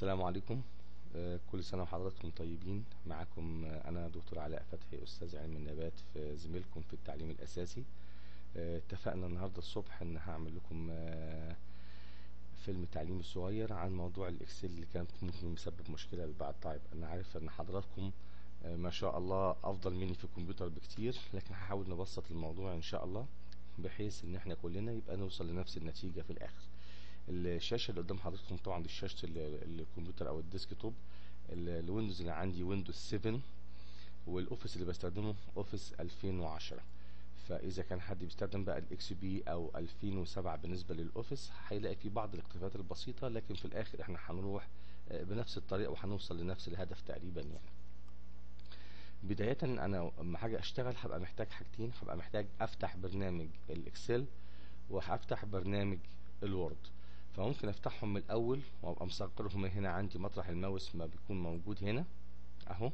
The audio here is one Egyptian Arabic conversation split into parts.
السلام عليكم آه، كل سنة وحضراتكم طيبين معكم آه، أنا دكتور علاء فتحي أستاذ علم النبات في زميلكم في التعليم الأساسي آه، اتفقنا النهاردة الصبح إن هعمل لكم آه، فيلم تعليمي صغير عن موضوع الإكسل اللي كانت ممكن مسبب مشكلة للبعض طيب أنا عارف إن حضراتكم آه، ما شاء الله أفضل مني في الكمبيوتر بكتير لكن هحاول نبسط الموضوع إن شاء الله بحيث إن احنا كلنا يبقى نوصل لنفس النتيجة في الآخر الشاشه اللي قدام حضراتكم طبعا دي شاشه ال- الكمبيوتر او الديسك توب ال- الويندوز اللي عندي ويندوز 7 والاوفيس اللي بستخدمه اوفيس 2010 فاذا كان حد بيستخدم بقى الاكس بي او 2007 بالنسبه للاوفيس هيلاقي في بعض الاختلافات البسيطه لكن في الاخر احنا هنروح آه، بنفس الطريقه وهنوصل لنفس الهدف تقريبا يعني بداية أنا لما حاجة أشتغل هبقى محتاج حاجتين هبقى محتاج أفتح برنامج الإكسل وهفتح برنامج الوورد فممكن أفتحهم من الأول وأبقى مصغرهم من هنا عندي مطرح الماوس ما بيكون موجود هنا أهو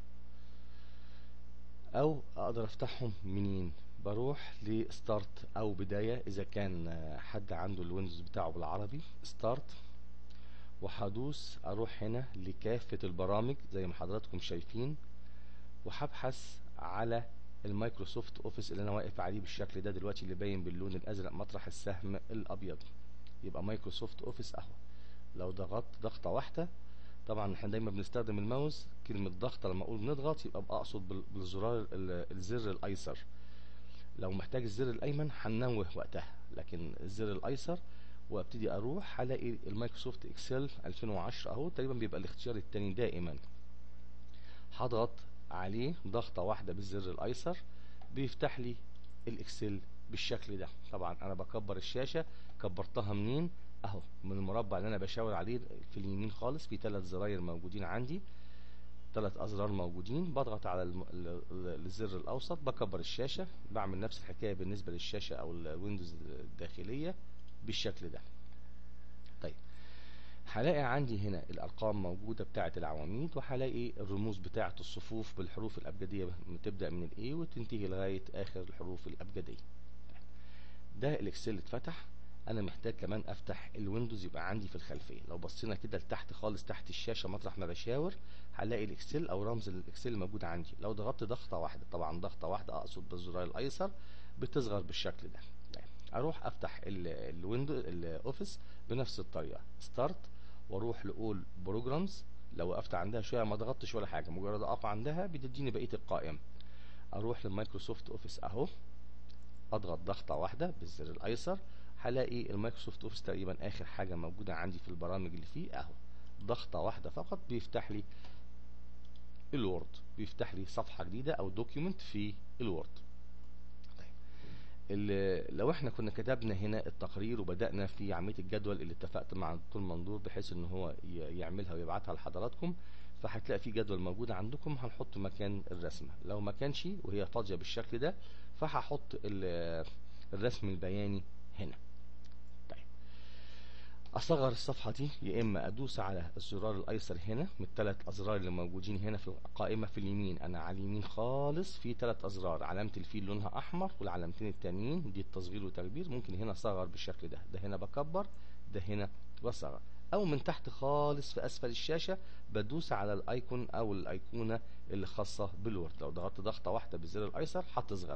أو أقدر أفتحهم منين بروح لستارت أو بداية إذا كان آه، حد عنده الويندوز بتاعه بالعربي ستارت وهدوس أروح هنا لكافة البرامج زي ما حضراتكم شايفين وهبحث على المايكروسوفت اوفيس اللي انا واقف عليه بالشكل ده دلوقتي اللي باين باللون الازرق مطرح السهم الابيض يبقى مايكروسوفت اوفيس اهو لو ضغطت ضغطه واحده طبعا احنا دايما بنستخدم الماوس كلمه ضغطه لما اقول بنضغط يبقى اقصد بال- بالزرار ال- الزر الايسر لو محتاج الزر الايمن هننوه وقتها لكن الزر الايسر وابتدي اروح هلاقي المايكروسوفت اكسل 2010 اهو تقريبا بيبقى الاختيار التاني دائما هضغط عليه ضغطة واحدة بالزر الأيسر بيفتح لي الإكسل بالشكل ده طبعا أنا بكبر الشاشة كبرتها منين أهو من المربع اللي أنا بشاور عليه في اليمين خالص في ثلاث زراير موجودين عندي ثلاث أزرار موجودين بضغط على الم... ال- ال- الزر الأوسط بكبر الشاشة بعمل نفس الحكاية بالنسبة للشاشة أو الويندوز الداخلية بالشكل ده طيب هلاقي عندي هنا الارقام موجوده بتاعه العواميد وهلاقي الرموز بتاعه الصفوف بالحروف الابجديه بتبدا من الاي وتنتهي لغايه اخر الحروف الابجديه ده الاكسل اتفتح انا محتاج كمان افتح الويندوز يبقى عندي في الخلفيه لو بصينا كده لتحت خالص تحت الشاشه مطرح ما بشاور هلاقي الاكسل او رمز الاكسل موجود عندي لو ضغطت ضغطه واحده طبعا ضغطه واحده اقصد بالزرار الايسر بتصغر بالشكل ده طيب، اروح افتح الويندو الاوفيس بنفس الطريقه ستارت واروح لاول بروجرامز لو وقفت عندها شويه ما ضغطتش ولا حاجه مجرد اقف عندها بتديني بقيه القائمه اروح للمايكروسوفت اوفيس اهو اضغط ضغطه واحده بالزر الايسر هلاقي المايكروسوفت اوفيس تقريبا اخر حاجه موجوده عندي في البرامج اللي فيه اهو ضغطه واحده فقط بيفتح لي الوورد بيفتح لي صفحه جديده او دوكيومنت في الوورد طيب ال- لو احنا كنا كتبنا هنا التقرير وبدأنا في عملية الجدول اللي اتفقت مع الدكتور منظور بحيث ان هو ي- يعملها ويبعتها لحضراتكم فهتلاقي في جدول موجود عندكم هنحط مكان الرسمة لو ما كانش وهي فاضية بالشكل ده فهحط ال- الرسم البياني هنا طيب اصغر الصفحة دي يا اما ادوس على الزرار الايسر هنا من الثلاث ازرار اللي موجودين هنا في القائمة في اليمين انا على اليمين خالص في ثلاث ازرار علامة الفيل لونها احمر والعلامتين التانيين دي التصغير والتكبير ممكن هنا اصغر بالشكل ده ده هنا بكبر ده هنا بصغر او من تحت خالص في اسفل الشاشة بدوس على الايكون او الايقونة اللي خاصة بالوورد لو ضغطت ضغطة واحدة بالزر الايسر هتصغر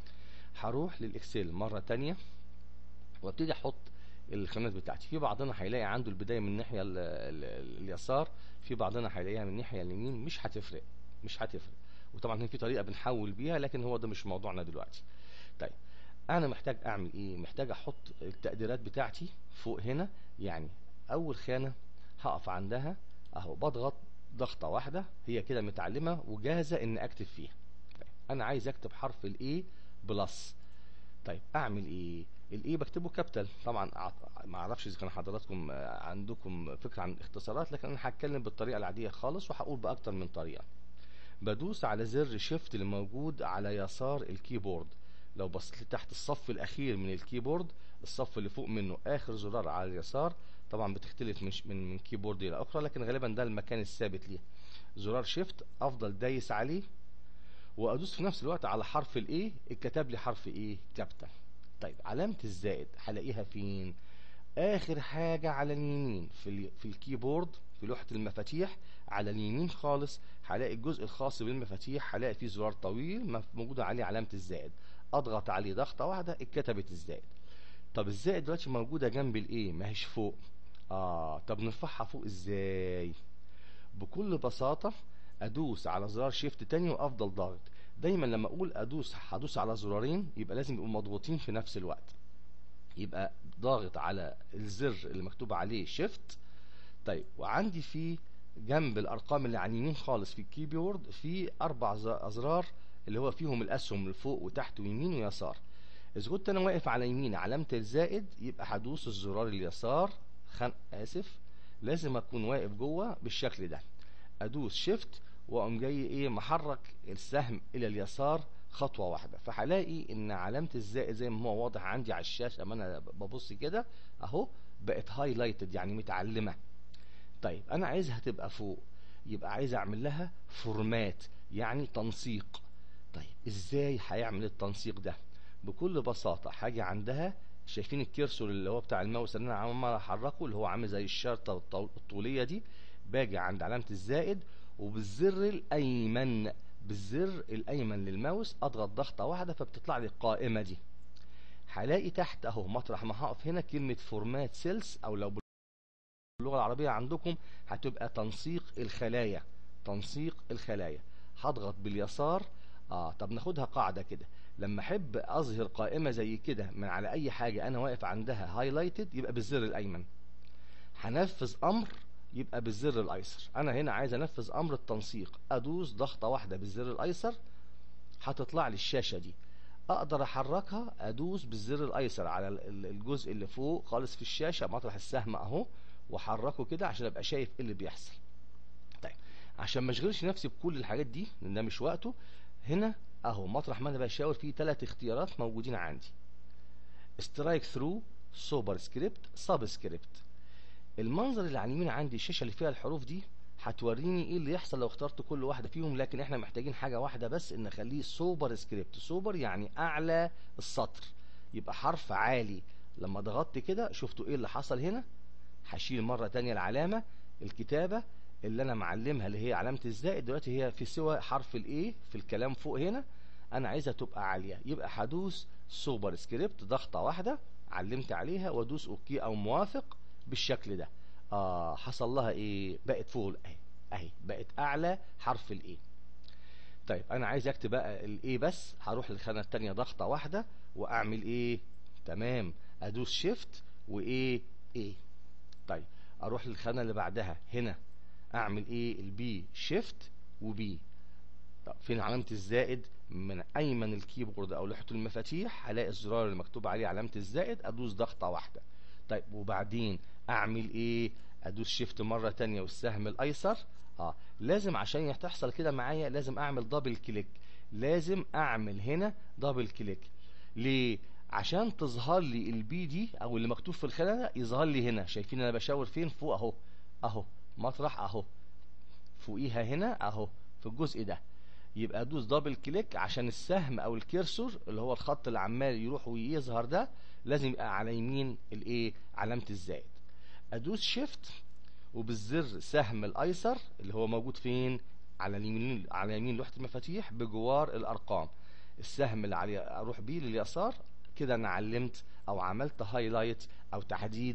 هروح للاكسل مرة تانية وابتدي احط الخانات بتاعتي في بعضنا هيلاقي عنده البدايه من الناحيه ال- ال- اليسار في بعضنا هيلاقيها من الناحيه اليمين مش هتفرق مش هتفرق وطبعا هنا في طريقه بنحول بيها لكن هو ده مش موضوعنا دلوقتي طيب انا محتاج اعمل ايه محتاج احط التقديرات بتاعتي فوق هنا يعني اول خانه هقف عندها اهو بضغط ضغطه واحده هي كده متعلمه وجاهزه ان اكتب فيها طيب انا عايز اكتب حرف الاي بلس طيب اعمل ايه الاي بكتبه كابيتال طبعا أع- ما اعرفش اذا كان حضراتكم آه، عندكم فكره عن الاختصارات لكن انا هتكلم بالطريقه العاديه خالص وهقول باكتر من طريقه بدوس على زر شيفت اللي موجود على يسار الكيبورد لو بصيت لتحت الصف الاخير من الكيبورد الصف اللي فوق منه اخر زرار على اليسار طبعا بتختلف من من من كيبورد الى اخرى لكن غالبا ده المكان الثابت ليها زرار شيفت افضل دايس عليه وادوس في نفس الوقت على حرف الايه اتكتب لي حرف ايه كابيتال طيب علامة الزائد هلاقيها فين اخر حاجة على اليمين في ال... في الكيبورد في لوحة المفاتيح على اليمين خالص هلاقي الجزء الخاص بالمفاتيح هلاقي فيه زرار طويل موجودة عليه علامة الزائد اضغط عليه ضغطة واحدة اتكتبت الزائد طب الزائد دلوقتي موجودة جنب الايه ما هيش فوق اه طب نرفعها فوق ازاي بكل بساطة ادوس على زرار شيفت تاني وافضل ضاغط دايما لما اقول ادوس هدوس على زرارين يبقى لازم يبقوا مضغوطين في نفس الوقت يبقى ضاغط على الزر اللي مكتوب عليه شيفت طيب وعندي في جنب الارقام اللي على اليمين خالص في الكيبورد في اربع ازرار اللي هو فيهم الاسهم لفوق وتحت ويمين ويسار اذا كنت انا واقف على يمين علامه الزائد يبقى هدوس الزرار اليسار خن اسف لازم اكون واقف جوه بالشكل ده ادوس شيفت واقوم جاي ايه محرك السهم الى اليسار خطوه واحده فهلاقي ان علامه الزائد زي ما هو واضح عندي على الشاشه اما انا ببص كده اهو بقت هايلايتد يعني متعلمه طيب انا عايزها تبقى فوق يبقى عايز اعمل لها فورمات يعني تنسيق طيب ازاي هيعمل التنسيق ده بكل بساطه حاجه عندها شايفين الكيرسور اللي هو بتاع الماوس اللي انا عمال احركه اللي هو عامل زي الشرطه الطوليه دي باجي عند علامه الزائد وبالزر الايمن بالزر الايمن للماوس اضغط ضغطه واحده فبتطلع لي القائمه دي هلاقي تحت اهو مطرح ما هقف هنا كلمه فورمات سيلز او لو باللغه العربيه عندكم هتبقى تنسيق الخلايا تنسيق الخلايا هضغط باليسار اه طب ناخدها قاعده كده لما احب اظهر قائمه زي كده من على اي حاجه انا واقف عندها هايلايتد يبقى بالزر الايمن هنفذ امر يبقى بالزر الايسر انا هنا عايز انفذ امر التنسيق ادوس ضغطه واحده بالزر الايسر هتطلع لي الشاشه دي اقدر احركها ادوس بالزر الايسر على الجزء اللي فوق خالص في الشاشه مطرح السهم اهو واحركه كده عشان ابقى شايف ايه اللي بيحصل طيب عشان ما اشغلش نفسي بكل الحاجات دي لان ده مش وقته هنا اهو مطرح ما انا بشاور فيه ثلاث اختيارات موجودين عندي سترايك ثرو سوبر سكريبت سب سكريبت المنظر اللي على اليمين عندي الشاشه اللي فيها الحروف دي هتوريني ايه اللي يحصل لو اخترت كل واحده فيهم لكن احنا محتاجين حاجه واحده بس ان نخليه سوبر سكريبت سوبر يعني اعلى السطر يبقى حرف عالي لما ضغطت كده شفتوا ايه اللي حصل هنا هشيل مره تانية العلامه الكتابه اللي انا معلمها اللي هي علامه الزائد دلوقتي هي في سوى حرف الايه في الكلام فوق هنا انا عايزها تبقى عاليه يبقى هدوس سوبر سكريبت ضغطه واحده علمت عليها وادوس اوكي او موافق بالشكل ده اه حصل لها ايه بقت فوق اهي اهي بقت اعلى حرف الايه طيب انا عايز اكتب بقى الايه بس هروح للخانه الثانيه ضغطه واحده واعمل ايه تمام ادوس شيفت وايه ايه طيب اروح للخانه اللي بعدها هنا اعمل ايه البي شيفت وبي طب فين علامه الزائد من ايمن الكيبورد او لوحه المفاتيح هلاقي الزرار اللي مكتوب عليه علامه الزائد ادوس ضغطه واحده طيب وبعدين اعمل ايه ادوس شيفت مره تانية والسهم الايسر اه لازم عشان تحصل كده معايا لازم اعمل دبل كليك لازم اعمل هنا دبل كليك ليه عشان تظهر لي البي دي او اللي مكتوب في الخانه يظهر لي هنا شايفين انا بشاور فين فوق اهو اهو مطرح اهو فوقيها هنا اهو في الجزء ده يبقى ادوس دبل كليك عشان السهم او الكيرسور اللي هو الخط اللي عمال يروح ويظهر ده لازم يبقى على يمين الايه علامه الزائد ادوس شيفت وبالزر سهم الايسر اللي هو موجود فين على اليمين على يمين لوحه المفاتيح بجوار الارقام السهم اللي عليه اروح بيه لليسار كده انا علمت او عملت هايلايت او تحديد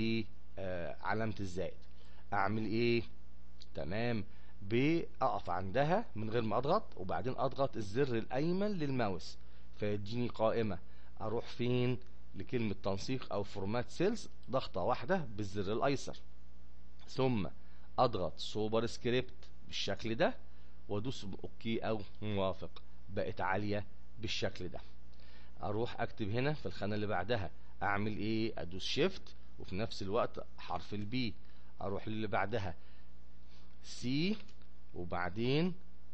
لعلامه الزائد اعمل ايه تمام بأقف عندها من غير ما اضغط وبعدين اضغط الزر الايمن للماوس فيديني قائمه اروح فين لكلمة تنسيق او فورمات سيلز ضغطة واحدة بالزر الايسر ثم اضغط سوبر سكريبت بالشكل ده وادوس اوكي او موافق بقت عالية بالشكل ده اروح اكتب هنا في الخانة اللي بعدها اعمل ايه ادوس شيفت وفي نفس الوقت حرف البي اروح للي بعدها سي وبعدين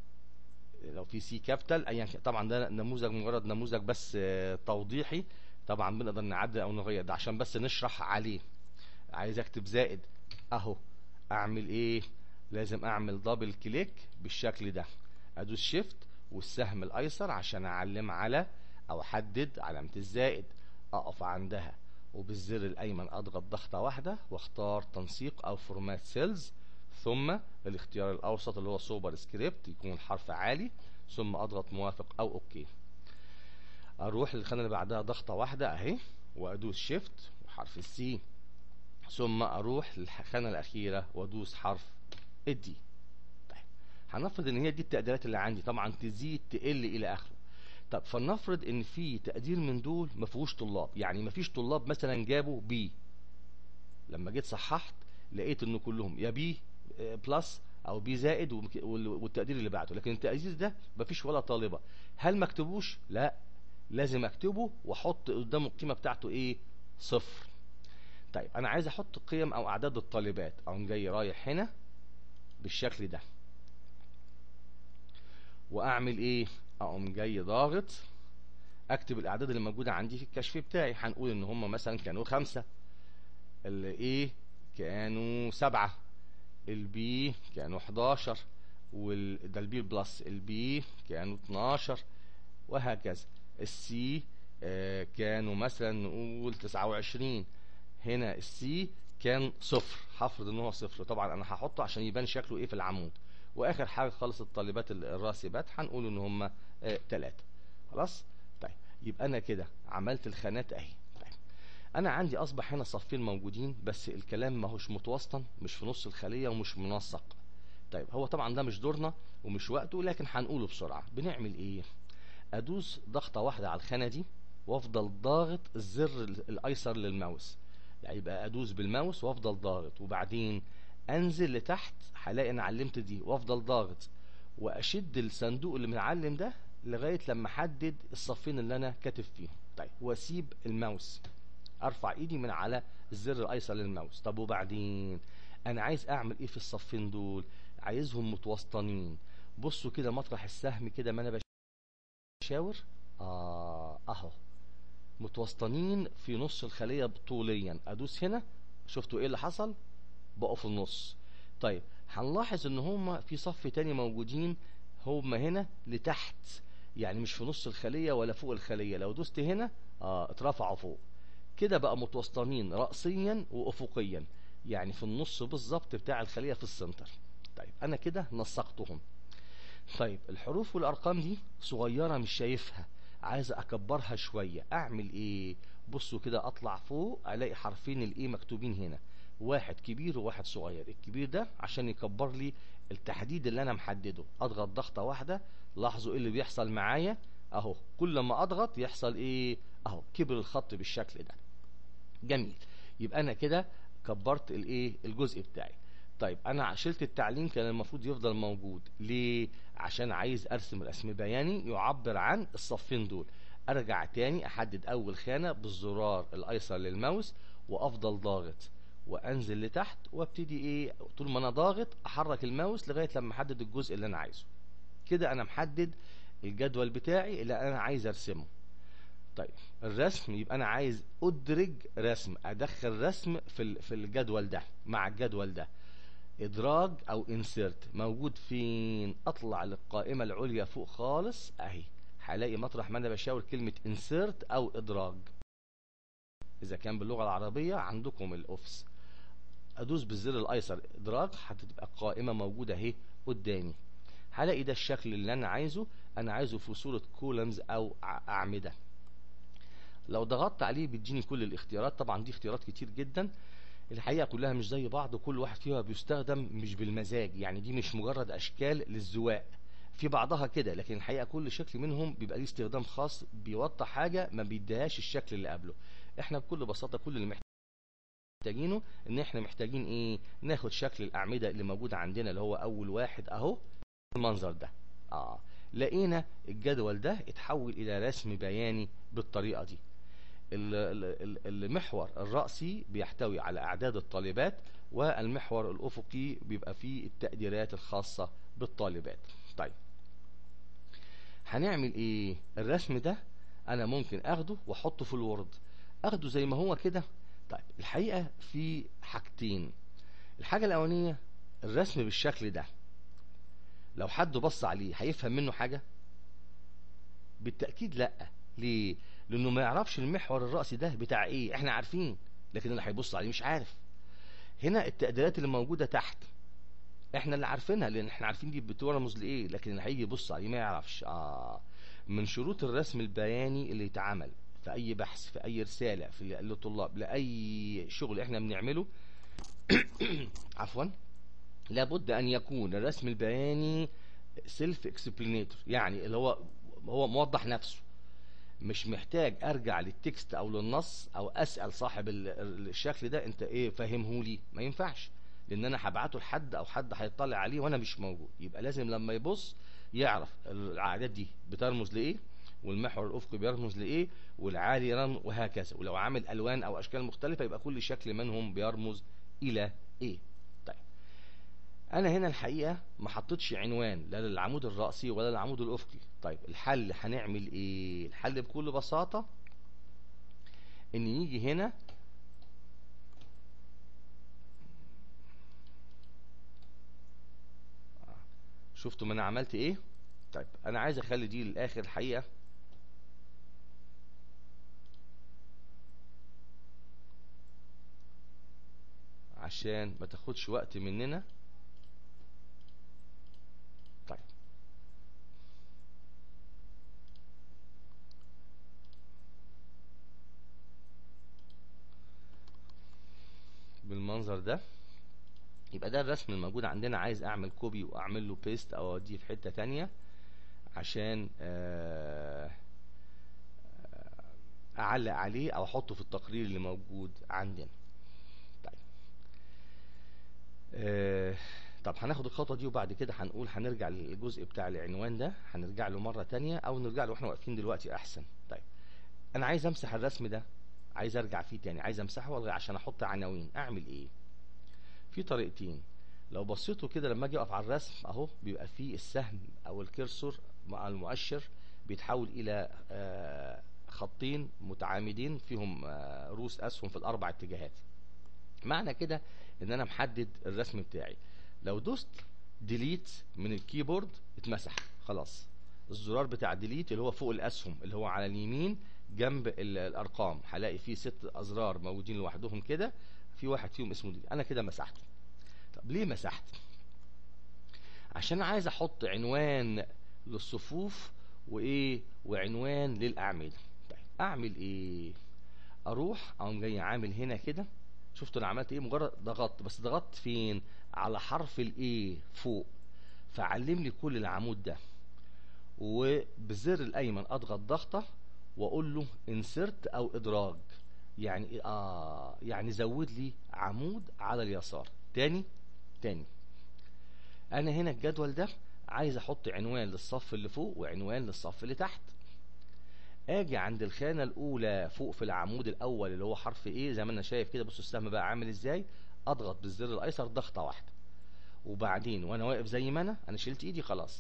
لو في سي كابيتال ايا كان طبعا ده نموذج مجرد نموذج بس توضيحي طبعا بنقدر نعدل او نغير ده عشان بس نشرح عليه عايز اكتب زائد اهو اعمل ايه لازم اعمل دبل كليك بالشكل ده ادوس شيفت والسهم الايسر عشان اعلم على او احدد علامة الزائد اقف عندها وبالزر الايمن اضغط ضغطة واحدة واختار تنسيق او فورمات سيلز ثم الاختيار الاوسط اللي هو سوبر سكريبت يكون الحرف عالي ثم اضغط موافق او اوكي اروح للخانة اللي بعدها ضغطة واحدة اهي وادوس شيفت وحرف السي ثم اروح للخانة الاخيرة وادوس حرف الدي طيب هنفرض ان هي دي التقديرات اللي عندي طبعا تزيد تقل الى اخره طب فلنفرض ان في تقدير من دول ما فيهوش طلاب يعني ما فيش طلاب مثلا جابوا بي لما جيت صححت لقيت ان كلهم يا بي بلس او بي زائد والتقدير اللي بعده لكن التقدير ده ما فيش ولا طالبه هل ما اكتبوش لا لازم اكتبه واحط قدامه القيمه بتاعته ايه صفر طيب انا عايز احط قيم او اعداد الطالبات اقوم جاي رايح هنا بالشكل ده واعمل ايه اقوم جاي ضاغط اكتب الاعداد اللي موجوده عندي في الكشف بتاعي هنقول ان هم مثلا كانوا خمسة الايه كانوا سبعة البي كانوا 11 وال ده البي بلس البي كانوا 12 وهكذا السي آه كانوا مثلا نقول 29 هنا السي كان صفر هفرض ان هو صفر طبعا انا هحطه عشان يبان شكله ايه في العمود واخر حاجه خالص الطالبات الراسبات هنقول ان هم ثلاثة خلاص طيب يبقى انا كده عملت الخانات اهي طيب انا عندي اصبح هنا صفين موجودين بس الكلام ما هوش متوسطن مش في نص الخليه ومش منسق طيب هو طبعا ده مش دورنا ومش وقته لكن هنقوله بسرعه بنعمل ايه ادوس ضغطه واحده على الخانه دي وافضل ضاغط الزر الايسر للماوس يعني يبقى ادوس بالماوس وافضل ضاغط وبعدين انزل لتحت هلاقي انا علمت دي وافضل ضاغط واشد الصندوق اللي متعلم ده لغايه لما احدد الصفين اللي انا كاتب فيهم طيب واسيب الماوس ارفع ايدي من على الزر الايسر للماوس طب وبعدين انا عايز اعمل ايه في الصفين دول عايزهم متوسطنين بصوا كده مطرح السهم كده ما انا بشاور اه اهو متوسطنين في نص الخليه طوليا ادوس هنا شفتوا ايه اللي حصل بقوا في النص طيب هنلاحظ ان هما في صف تاني موجودين هما هنا لتحت يعني مش في نص الخلية ولا فوق الخلية لو دوست هنا اه اترفعوا فوق كده بقى متوسطنين رأسيا وأفقيا يعني في النص بالظبط بتاع الخلية في السنتر طيب انا كده نسقتهم طيب الحروف والارقام دي صغيرة مش شايفها عايز اكبرها شوية اعمل ايه بصوا كده اطلع فوق الاقي حرفين الايه مكتوبين هنا واحد كبير وواحد صغير الكبير ده عشان يكبر لي التحديد اللي انا محدده اضغط ضغطة واحدة لاحظوا ايه اللي بيحصل معايا اهو كل ما اضغط يحصل ايه اهو كبر الخط بالشكل ده جميل يبقى انا كده كبرت الايه الجزء بتاعي طيب انا شلت التعليم كان المفروض يفضل موجود ليه عشان عايز ارسم رسم بياني يعبر عن الصفين دول ارجع تاني احدد اول خانة بالزرار الايسر للماوس وافضل ضاغط وانزل لتحت وابتدي ايه طول ما انا ضاغط احرك الماوس لغايه لما احدد الجزء اللي انا عايزه كده انا محدد الجدول بتاعي اللي انا عايز ارسمه طيب الرسم يبقى انا عايز ادرج رسم ادخل رسم في في الجدول ده مع الجدول ده ادراج او انسيرت موجود فين اطلع للقائمه العليا فوق خالص اهي هلاقي مطرح ما انا بشاور كلمه انسيرت او ادراج اذا كان باللغه العربيه عندكم الاوفس ادوس بالزر الايسر ادراج هتبقى القائمه موجوده اهي قدامي هلاقي ده الشكل اللي انا عايزه انا عايزه في صوره كولمز او اعمده لو ضغطت عليه بيديني كل الاختيارات طبعا دي اختيارات كتير جدا الحقيقه كلها مش زي بعض كل واحد فيها بيستخدم مش بالمزاج يعني دي مش مجرد اشكال للزواق في بعضها كده لكن الحقيقه كل شكل منهم بيبقى ليه استخدام خاص بيوضح حاجه ما بيديهاش الشكل اللي قبله احنا بكل بساطه كل اللي محتاجينه ان احنا محتاجين ايه ناخد شكل الاعمده اللي موجود عندنا اللي هو اول واحد اهو المنظر ده اه لقينا الجدول ده اتحول الى رسم بياني بالطريقه دي المحور الرأسي بيحتوي على أعداد الطالبات والمحور الأفقي بيبقى فيه التقديرات الخاصة بالطالبات طيب هنعمل ايه الرسم ده انا ممكن اخده واحطه في الوورد اخده زي ما هو كده طيب الحقيقة في حاجتين الحاجة الاولانية الرسم بالشكل ده لو حد بص عليه هيفهم منه حاجة بالتأكيد لا ليه لانه ما يعرفش المحور الرأسي ده بتاع ايه احنا عارفين لكن اللي هيبص عليه مش عارف هنا التقديرات اللي موجودة تحت احنا اللي عارفينها لان احنا عارفين دي بترمز لايه لكن اللي هيجي يبص عليه ما يعرفش اه من شروط الرسم البياني اللي يتعمل في اي بحث في اي رسالة في للطلاب لاي شغل احنا بنعمله عفوا لابد ان يكون الرسم البياني سيلف اكسبلينيتور يعني اللي هو هو موضح نفسه مش محتاج ارجع للتكست او للنص او اسال صاحب الشكل ده انت ايه فهمهولي ما ينفعش لان انا هبعته لحد او حد هيطلع عليه وانا مش موجود يبقى لازم لما يبص يعرف الاعداد دي بترمز لايه والمحور الافقي بيرمز لايه والعالي رمز وهكذا ولو عامل الوان او اشكال مختلفه يبقى كل شكل منهم بيرمز الى ايه طيب انا هنا الحقيقه ما حطيتش عنوان لا للعمود الرأسي ولا للعمود الافقي طيب الحل هنعمل ايه الحل بكل بساطه ان يجي هنا شفتوا ما انا عملت ايه طيب انا عايز اخلي دي للاخر الحقيقه عشان ما تاخدش وقت مننا طيب بالمنظر ده يبقى ده الرسم الموجود عندنا عايز اعمل كوبي واعمل له بيست او اوديه في حتة تانية عشان اعلق عليه او احطه في التقرير اللي موجود عندنا طيب آه طب هناخد الخطوة دي وبعد كده هنقول هنرجع للجزء بتاع العنوان ده هنرجع له مرة تانية او نرجع له واحنا واقفين دلوقتي احسن طيب انا عايز امسح الرسم ده عايز ارجع فيه تاني عايز امسحه والغي عشان احط عناوين اعمل ايه في طريقتين لو بصيتوا كده لما اجي اقف على الرسم اهو بيبقى فيه السهم او الكرسور مع المؤشر بيتحول الى آه خطين متعامدين فيهم آه رؤوس اسهم في الاربع اتجاهات معنى كده ان انا محدد الرسم بتاعي لو دوست ديليت من الكيبورد اتمسح خلاص الزرار بتاع ديليت اللي هو فوق الاسهم اللي هو على اليمين جنب الارقام هلاقي فيه ست ازرار موجودين لوحدهم كده في واحد فيهم اسمه دي انا كده مسحته طب ليه مسحت عشان عايز احط عنوان للصفوف وايه وعنوان للاعمده طيب اعمل ايه اروح اقوم جاي عامل هنا كده شفتوا انا عملت ايه مجرد ضغطت بس ضغطت فين على حرف الايه فوق فعلم لي كل العمود ده وبالزر الايمن اضغط ضغطه واقول له انسرت او ادراج يعني اه يعني زود لي عمود على اليسار تاني تاني انا هنا الجدول ده عايز احط عنوان للصف اللي فوق وعنوان للصف اللي تحت اجي عند الخانة الاولى فوق في العمود الاول اللي هو حرف ايه زي ما انا شايف كده بصوا السهم بقى عامل ازاي اضغط بالزر الايسر ضغطة واحدة وبعدين وانا واقف زي ما انا انا شلت ايدي خلاص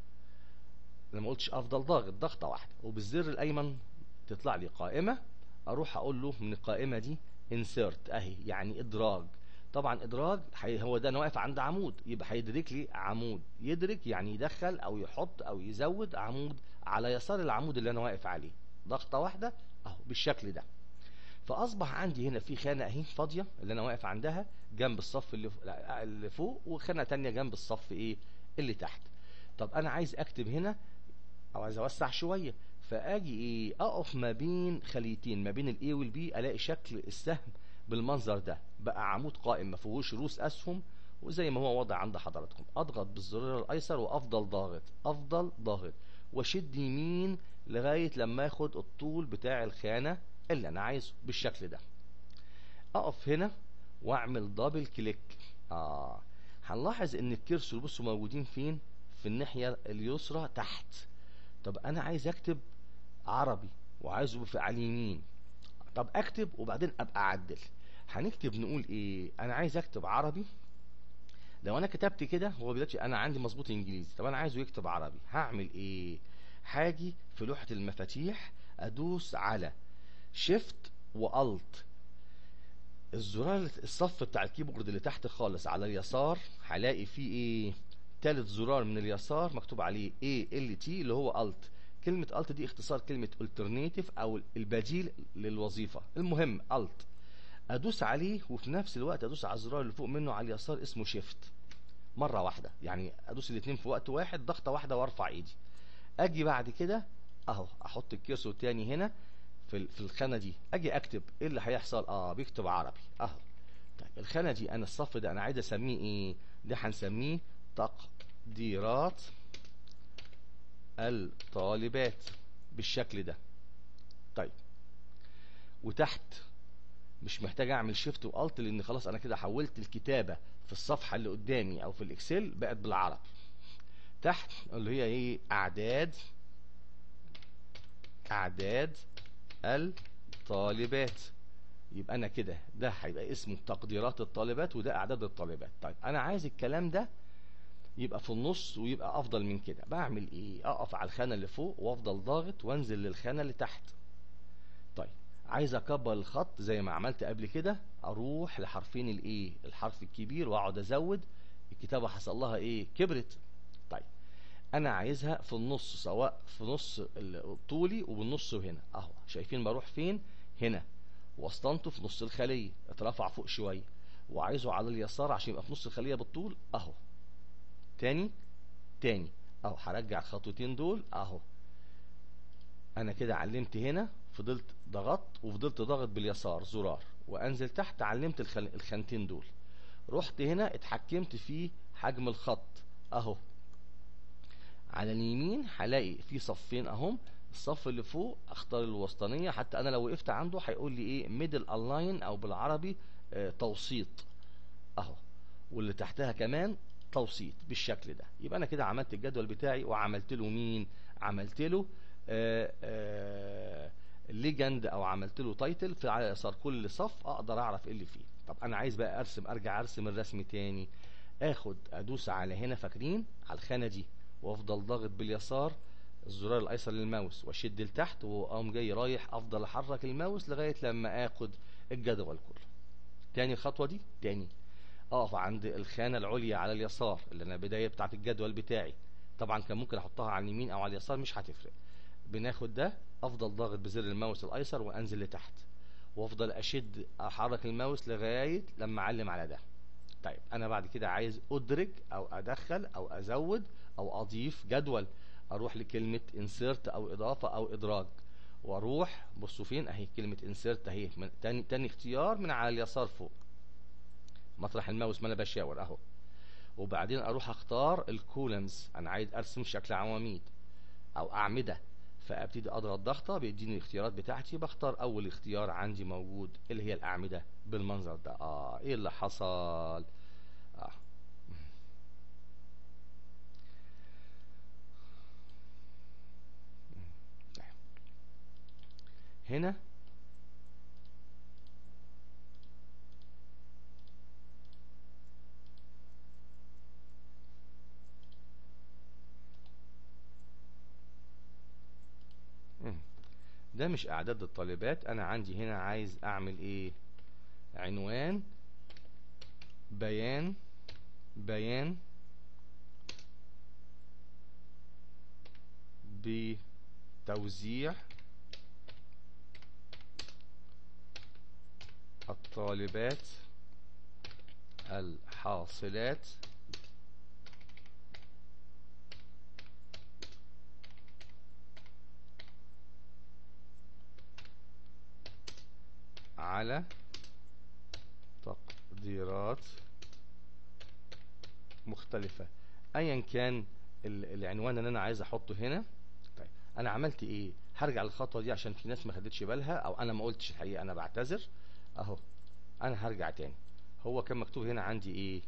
انا ما قلتش افضل ضاغط ضغطة واحدة وبالزر الايمن تطلع لي قائمة اروح اقول له من القائمة دي insert اهي يعني ادراج طبعا ادراج هو ده انا واقف عند عمود يبقى هيدرك لي عمود يدرك يعني يدخل او يحط او يزود عمود على يسار العمود اللي انا واقف عليه ضغطة واحدة اهو بالشكل ده فاصبح عندي هنا في خانة اهي فاضية اللي انا واقف عندها جنب الصف اللي اللي فوق وخانة تانية جنب الصف ايه اللي تحت طب انا عايز اكتب هنا او عايز اوسع شوية فاجي ايه اقف ما بين خليتين ما بين الاي والبي الاقي شكل السهم بالمنظر ده بقى عمود قائم ما فيهوش رؤوس اسهم وزي ما هو واضح عند حضراتكم اضغط بالزرار الايسر وافضل ضاغط افضل ضاغط واشد يمين لغاية لما اخد الطول بتاع الخانة اللي انا عايزه بالشكل ده اقف هنا واعمل دبل كليك اه هنلاحظ ان الكرسور بصوا موجودين فين في الناحية اليسرى تحت طب انا عايز اكتب عربي وعايزه في على اليمين طب اكتب وبعدين ابقى اعدل هنكتب نقول ايه انا عايز اكتب عربي لو انا كتبت كده هو دلوقتي انا عندي مظبوط انجليزي طب انا عايزه يكتب عربي هعمل ايه هاجي في لوحة المفاتيح ادوس على شيفت والت الزرار الصف بتاع الكيبورد اللي تحت خالص على اليسار هلاقي فيه ايه تالت زرار من اليسار مكتوب عليه اي ال تي اللي هو الت كلمة الت دي اختصار كلمة alternative او البديل للوظيفة المهم الت ادوس عليه وفي نفس الوقت ادوس على الزرار اللي فوق منه على اليسار اسمه شيفت مرة واحدة يعني ادوس الاثنين في وقت واحد ضغطة واحدة وارفع ايدي اجي بعد كده اهو احط الكيرسور تاني هنا في في الخانة دي اجي اكتب ايه اللي هيحصل اه بيكتب عربي اهو طيب الخانة دي انا الصف ده انا عايز اسميه ايه ده هنسميه تقديرات الطالبات بالشكل ده طيب وتحت مش محتاج اعمل شيفت والت لان خلاص انا كده حولت الكتابة في الصفحة اللي قدامي او في الاكسل بقت بالعربي تحت اللي هي ايه اعداد اعداد الطالبات يبقى انا كده ده هيبقى اسمه تقديرات الطالبات وده اعداد الطالبات طيب انا عايز الكلام ده يبقى في النص ويبقى افضل من كده بعمل ايه اقف على الخانة اللي فوق وافضل ضاغط وانزل للخانة اللي تحت طيب عايز اكبر الخط زي ما عملت قبل كده اروح لحرفين الايه الحرف الكبير واقعد ازود الكتابة حصل لها ايه كبرت طيب انا عايزها في النص سواء في نص الطولي وبالنص هنا اهو شايفين بروح فين هنا وسطنته في نص الخلية اترفع فوق شوية وعايزه على اليسار عشان يبقى في نص الخلية بالطول اهو تاني تاني اهو هرجع الخطوتين دول اهو انا كده علمت هنا فضلت ضغطت وفضلت ضاغط باليسار زرار وانزل تحت علمت الخل... الخانتين دول رحت هنا اتحكمت في حجم الخط اهو على اليمين هلاقي في صفين اهم الصف اللي فوق اختار الوسطانية حتى انا لو وقفت عنده هيقول لي ايه ميدل الاين او بالعربي اه توسيط اهو واللي تحتها كمان توسيط بالشكل ده يبقى انا كده عملت الجدول بتاعي وعملت له مين عملت له آآ آآ ليجند او عملت له تايتل في على يسار كل صف اقدر اعرف ايه اللي فيه طب انا عايز بقى ارسم ارجع ارسم الرسم تاني اخد ادوس على هنا فاكرين على الخانة دي وافضل ضاغط باليسار الزرار الايسر للماوس واشد لتحت واقوم جاي رايح افضل احرك الماوس لغاية لما اخد الجدول كله تاني الخطوة دي تاني اقف عند الخانة العليا على اليسار اللي انا بداية بتاعت الجدول بتاعي طبعا كان ممكن احطها على اليمين او على اليسار مش هتفرق بناخد ده افضل ضاغط بزر الماوس الايسر وانزل لتحت وافضل اشد احرك الماوس لغاية لما اعلم على ده طيب انا بعد كده عايز ادرج او ادخل او ازود او اضيف جدول اروح لكلمة insert او اضافة او ادراج واروح بصوا فين اهي كلمة insert اهي من تاني, تاني اختيار من على اليسار فوق مطرح الماوس ما انا بشاور اهو وبعدين اروح اختار الكولمز انا عايز ارسم شكل عواميد او اعمدة فابتدي اضغط ضغطة بيديني الاختيارات بتاعتي بختار اول اختيار عندي موجود اللي هي الاعمدة بالمنظر ده اه ايه اللي حصل آه. هنا ده مش اعداد الطالبات انا عندي هنا عايز اعمل ايه عنوان بيان بيان بتوزيع الطالبات الحاصلات على تقديرات مختلفة ايا كان العنوان اللي انا عايز احطه هنا طيب انا عملت ايه هرجع للخطوة دي عشان في ناس ما خدتش بالها او انا ما قلتش الحقيقة انا بعتذر اهو انا هرجع تاني هو كان مكتوب هنا عندي ايه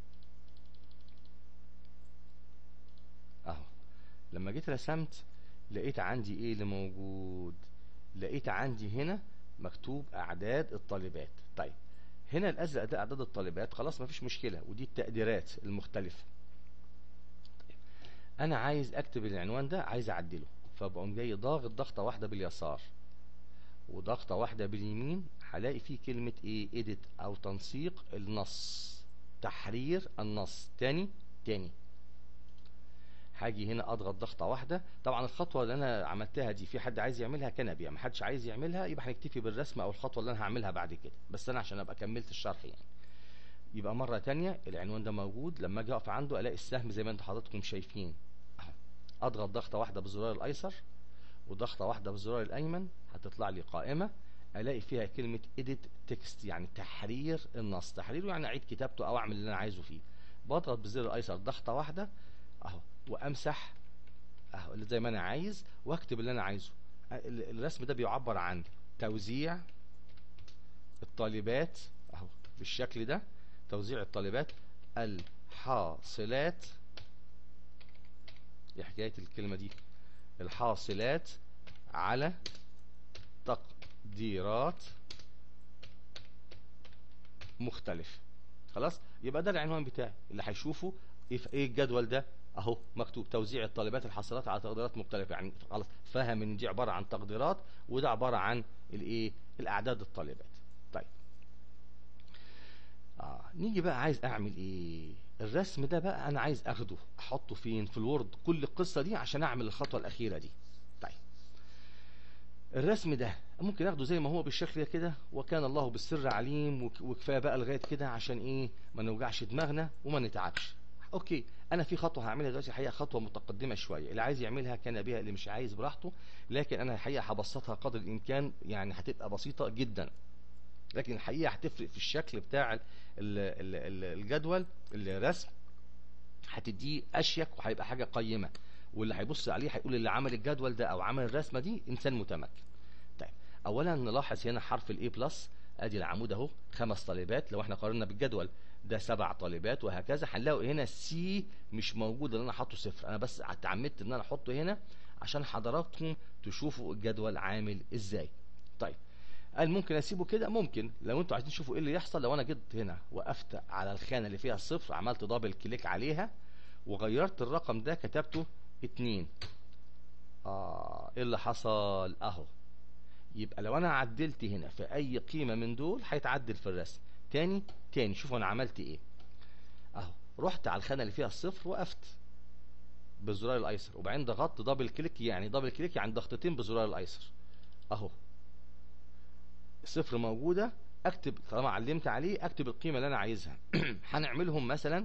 اهو لما جيت رسمت لقيت عندي ايه اللي موجود لقيت عندي هنا مكتوب اعداد الطالبات طيب هنا الازرق ده اعداد الطالبات خلاص مفيش مشكلة ودي التقديرات المختلفة طيب. انا عايز اكتب العنوان ده عايز اعدله فبقوم جاي ضاغط ضغطة واحدة باليسار وضغطة واحدة باليمين هلاقي فيه كلمة ايه edit او تنسيق النص تحرير النص تاني تاني هاجي هنا اضغط ضغطه واحده طبعا الخطوه اللي انا عملتها دي في حد عايز يعملها كان بيها ما حدش عايز يعملها يبقى هنكتفي بالرسم او الخطوه اللي انا هعملها بعد كده بس انا عشان ابقى كملت الشرح يعني يبقى مره تانية العنوان ده موجود لما اجي اقف عنده الاقي السهم زي ما انتم حضراتكم شايفين اهو اضغط ضغطه واحده بالزرار الايسر وضغطه واحده بالزرار الايمن هتطلع لي قائمه الاقي فيها كلمه edit text يعني تحرير النص تحريره يعني اعيد كتابته او اعمل اللي انا عايزه فيه بضغط بالزر الايسر ضغطه واحده اهو وامسح اهو اللي زي ما انا عايز واكتب اللي انا عايزه ال- الرسم ده بيعبر عن توزيع الطالبات اهو بالشكل ده توزيع الطالبات الحاصلات ايه حكايه الكلمه دي الحاصلات على تقديرات مختلفة خلاص يبقى ده العنوان بتاعي اللي هيشوفه ايه ف- ايه الجدول ده اهو مكتوب توزيع الطالبات الحاصلات على تقديرات مختلفة يعني خلاص فهم ان دي عبارة عن تقديرات وده عبارة عن الايه الاعداد الطالبات طيب اه نيجي بقى عايز اعمل ايه الرسم ده بقى انا عايز اخده احطه فين في الوورد كل القصة دي عشان اعمل الخطوة الاخيرة دي طيب الرسم ده ممكن اخده زي ما هو بالشكل كده وكان الله بالسر عليم وك- وكفايه بقى لغايه كده عشان ايه ما نوجعش دماغنا وما نتعبش اوكي انا في خطوه هعملها دلوقتي الحقيقه خطوه متقدمه شويه اللي عايز يعملها كان بها اللي مش عايز براحته لكن انا الحقيقه هبسطها قدر الامكان يعني هتبقى بسيطه جدا لكن الحقيقه هتفرق في الشكل بتاع ال- ال- ال- الجدول الرسم هتديه اشيك وهيبقى حاجه قيمه واللي هيبص عليه هيقول اللي عمل الجدول ده او عمل الرسمه دي انسان متمكن طيب اولا نلاحظ هنا حرف الاي بلس ادي العمود اهو خمس طالبات لو احنا قارنا بالجدول ده سبع طالبات وهكذا هنلاقي هنا سي مش موجود اللي انا حاطه صفر انا بس اتعمدت ان انا احطه هنا عشان حضراتكم تشوفوا الجدول عامل ازاي طيب قال ممكن اسيبه كده ممكن لو انتوا عايزين تشوفوا ايه اللي يحصل لو انا جيت هنا وقفت على الخانه اللي فيها الصفر عملت دبل كليك عليها وغيرت الرقم ده كتبته اتنين اه ايه اللي حصل اهو يبقى لو انا عدلت هنا في اي قيمة من دول هيتعدل في الرسم تاني تاني شوفوا انا عملت ايه اهو رحت على الخانة اللي فيها الصفر وقفت بالزرار الايسر وبعدين ضغطت دبل كليك يعني دبل كليك يعني ضغطتين بالزرار الايسر اهو صفر موجودة اكتب طالما علمت عليه اكتب القيمة اللي انا عايزها هنعملهم مثلا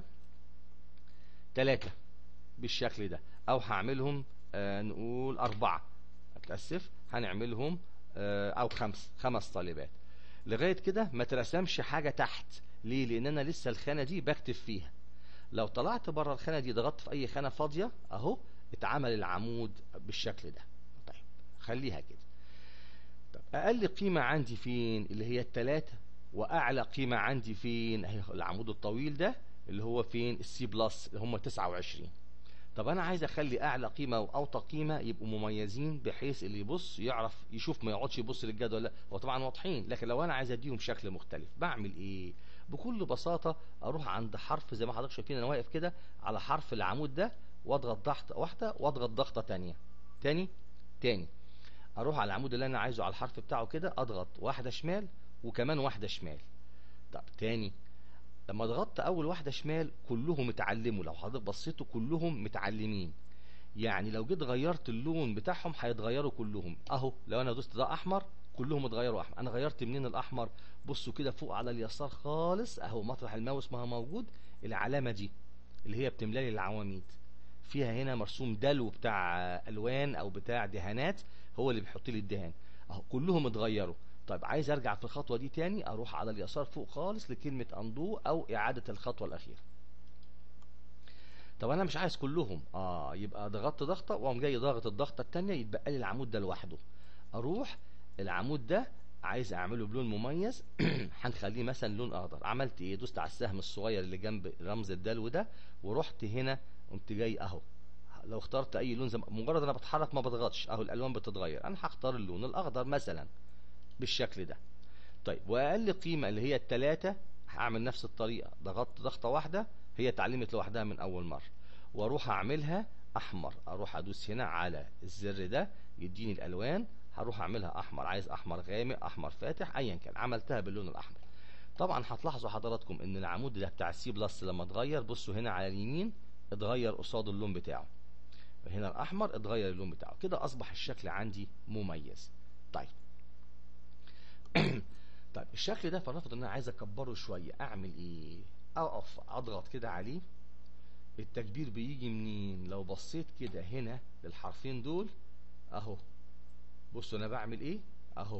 تلاتة بالشكل ده او هعملهم آه نقول اربعة اتأسف هنعملهم آه او خمس خمس طالبات لغاية كده ما ترسمش حاجة تحت ليه لان انا لسه الخانة دي بكتب فيها لو طلعت بره الخانة دي ضغطت في اي خانة فاضية اهو اتعمل العمود بالشكل ده طيب خليها كده طب اقل قيمة عندي فين اللي هي التلاتة واعلى قيمة عندي فين اهي العمود الطويل ده اللي هو فين السي بلس اللي هم 29 طب انا عايز اخلي اعلى قيمه واوطى قيمه يبقوا مميزين بحيث اللي يبص يعرف يشوف ما يقعدش يبص للجدول لا هو طبعا واضحين لكن لو انا عايز اديهم شكل مختلف بعمل ايه بكل بساطه اروح عند حرف زي ما حضرتك شايفين انا واقف كده على حرف العمود ده واضغط ضغطه واحده واضغط ضغطه تانية تاني تاني اروح على العمود اللي انا عايزه على الحرف بتاعه كده اضغط واحده شمال وكمان واحده شمال طب تاني لما ضغطت اول واحده شمال كلهم اتعلموا لو حضرتك بصيتوا كلهم متعلمين يعني لو جيت غيرت اللون بتاعهم هيتغيروا كلهم اهو لو انا دوست ده احمر كلهم اتغيروا احمر انا غيرت منين الاحمر بصوا كده فوق على اليسار خالص اهو مطرح الماوس ما هو موجود العلامه دي اللي هي بتملالي العواميد فيها هنا مرسوم دلو بتاع الوان او بتاع دهانات هو اللي بيحط لي الدهان اهو كلهم اتغيروا طيب عايز ارجع في الخطوه دي تاني اروح على اليسار فوق خالص لكلمه اندو او اعاده الخطوه الاخيره طب انا مش عايز كلهم اه يبقى ضغطت ضغطه واقوم جاي ضاغط الضغطه الثانيه يتبقى لي العمود ده لوحده اروح العمود ده عايز اعمله بلون مميز هنخليه مثلا لون اخضر عملت ايه دوست على السهم الصغير اللي جنب رمز الدلو ده ورحت هنا قمت جاي اهو لو اخترت اي لون زي مجرد انا بتحرك ما بضغطش اهو الالوان بتتغير انا هختار اللون الاخضر مثلا بالشكل ده طيب واقل قيمه اللي هي التلاتة هعمل نفس الطريقه ضغطت ضغطه واحده هي اتعلمت لوحدها من اول مره واروح اعملها احمر اروح ادوس هنا على الزر ده يديني الالوان هروح اعملها احمر عايز احمر غامق احمر فاتح ايا كان عملتها باللون الاحمر طبعا هتلاحظوا حضراتكم ان العمود ده بتاع السي بلس لما اتغير بصوا هنا على اليمين اتغير قصاد اللون بتاعه هنا الاحمر اتغير اللون بتاعه كده اصبح الشكل عندي مميز طيب طيب الشكل ده فلنفرض ان انا عايز اكبره شويه اعمل ايه اقف اضغط كده عليه التكبير بيجي منين لو بصيت كده هنا للحرفين دول اهو بصوا انا بعمل ايه اهو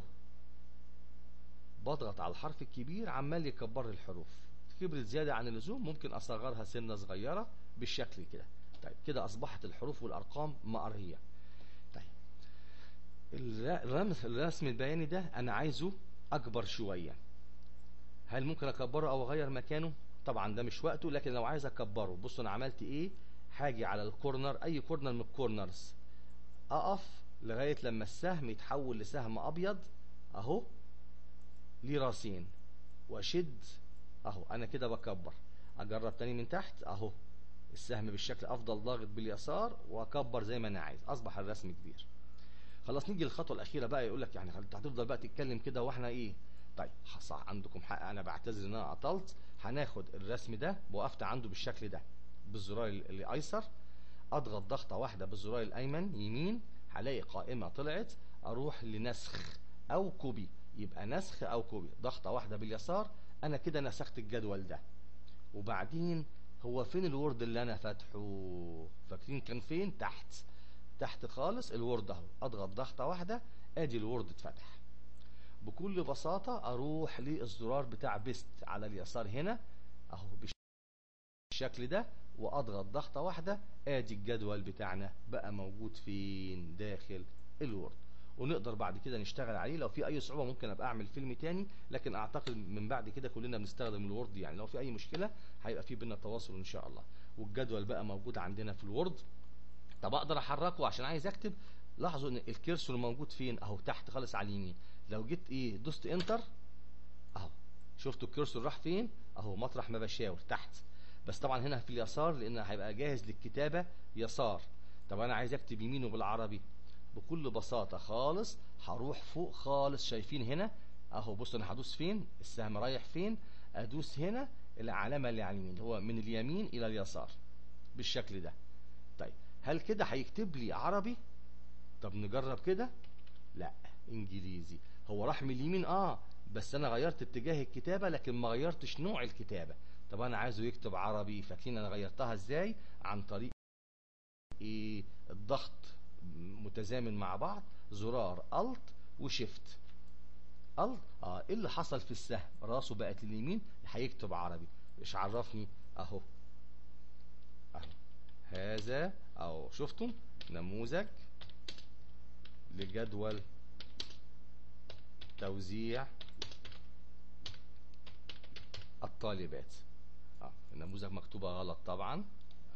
بضغط على الحرف الكبير عمال يكبر الحروف كبرت زيادة عن اللزوم ممكن اصغرها سنة صغيرة بالشكل كده طيب كده اصبحت الحروف والارقام مقرية طيب الرمز الرسم البياني ده انا عايزه اكبر شوية هل ممكن اكبره او اغير مكانه طبعا ده مش وقته لكن لو عايز اكبره بصوا انا عملت ايه هاجي على الكورنر اي كورنر من الكورنرز اقف لغاية لما السهم يتحول لسهم ابيض اهو ليه راسين واشد اهو انا كده بكبر اجرب تاني من تحت اهو السهم بالشكل افضل ضاغط باليسار واكبر زي ما انا عايز اصبح الرسم كبير خلاص نيجي للخطوه الاخيره بقى يقول لك يعني انت هتفضل بقى تتكلم كده واحنا ايه طيب صح عندكم حق انا بعتذر ان انا عطلت هناخد الرسم ده وقفت عنده بالشكل ده بالزرار الايسر اضغط ضغطه واحده بالزرار الايمن يمين هلاقي قائمه طلعت اروح لنسخ او كوبي يبقى نسخ او كوبي ضغطه واحده باليسار انا كده نسخت الجدول ده وبعدين هو فين الوورد اللي انا فاتحه فاكرين كان فين تحت تحت خالص الوورد اهو اضغط ضغطه واحده ادي الوورد اتفتح بكل بساطه اروح للزرار بتاع بيست على اليسار هنا اهو بالشكل ده واضغط ضغطه واحده ادي الجدول بتاعنا بقى موجود فين داخل الوورد ونقدر بعد كده نشتغل عليه لو في اي صعوبه ممكن ابقى اعمل فيلم تاني لكن اعتقد من بعد كده كلنا بنستخدم الوورد يعني لو في اي مشكله هيبقى في بينا تواصل ان شاء الله والجدول بقى موجود عندنا في الوورد طب اقدر احركه عشان عايز اكتب لاحظوا ان الكيرسور موجود فين اهو تحت خالص على اليمين لو جيت ايه دوست انتر اهو شفتوا الكيرسور راح فين اهو مطرح ما بشاور تحت بس طبعا هنا في اليسار لان هيبقى جاهز للكتابه يسار طب انا عايز اكتب يمينه بالعربي بكل بساطة خالص هروح فوق خالص شايفين هنا اهو بصوا انا هدوس فين السهم رايح فين ادوس هنا العلامة اللي على اليمين هو من اليمين الى اليسار بالشكل ده طيب هل كده هيكتب لي عربي طب نجرب كده لا انجليزي هو راح من اليمين اه بس انا غيرت اتجاه الكتابة لكن ما غيرتش نوع الكتابة طب انا عايزه يكتب عربي فاكرين انا غيرتها ازاي عن طريق ايه الضغط متزامن مع بعض زرار الت وشيفت الت اه ايه اللي حصل في السهم راسه بقت لليمين هيكتب عربي ايش عرفني اهو اهو هذا اهو شفتم نموذج لجدول توزيع الطالبات اه النموذج مكتوبه غلط طبعا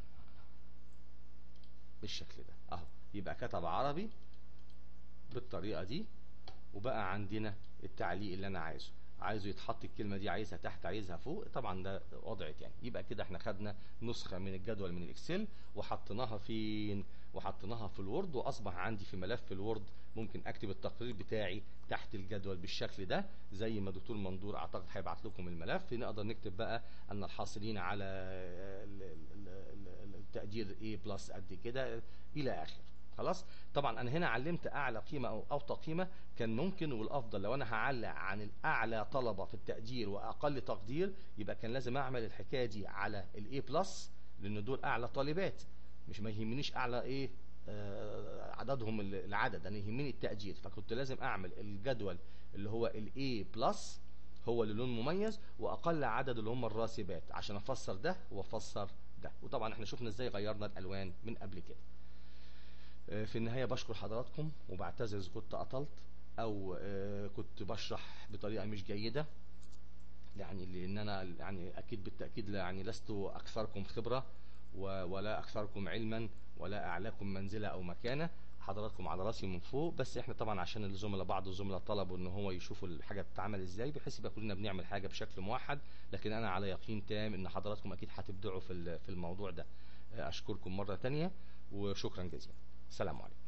بالشكل ده اهو يبقى كتب عربي بالطريقة دي وبقى عندنا التعليق اللي انا عايزه عايزه يتحط الكلمة دي عايزها تحت عايزها فوق طبعا ده وضع تاني يبقى كده احنا خدنا نسخة من الجدول من الاكسل وحطيناها فين وحطيناها في الوورد واصبح عندي في ملف الوورد ممكن اكتب التقرير بتاعي تحت الجدول بالشكل ده زي ما دكتور مندور اعتقد هيبعت لكم الملف نقدر نكتب بقى ان الحاصلين على التقدير A بلس قد كده الى اخره خلاص طبعا انا هنا علمت اعلى قيمة او اوطى قيمة كان ممكن والافضل لو انا هعلق عن الاعلى طلبة في التقدير واقل تقدير يبقى كان لازم اعمل الحكاية دي على الاي بلس لان دول اعلى طالبات مش ما يهمنيش اعلى ايه آه عددهم العدد انا يهمني التقدير فكنت لازم اعمل الجدول اللي هو الاي بلس هو اللي لون مميز واقل عدد اللي هم الراسبات عشان افسر ده وافسر ده وطبعا احنا شفنا ازاي غيرنا الالوان من قبل كده في النهاية بشكر حضراتكم وبعتذر إذا كنت قطلت أو كنت بشرح بطريقة مش جيدة يعني لأن أنا يعني أكيد بالتأكيد يعني لست أكثركم خبرة ولا أكثركم علما ولا أعلاكم منزلة أو مكانة حضراتكم على راسي من فوق بس احنا طبعا عشان الزملاء بعض الزملاء طلبوا ان هو يشوفوا الحاجه بتتعمل ازاي بحيث يبقى كلنا بنعمل حاجه بشكل موحد لكن انا على يقين تام ان حضراتكم اكيد هتبدعوا في في الموضوع ده اشكركم مره تانية وشكرا جزيلا السلام عليكم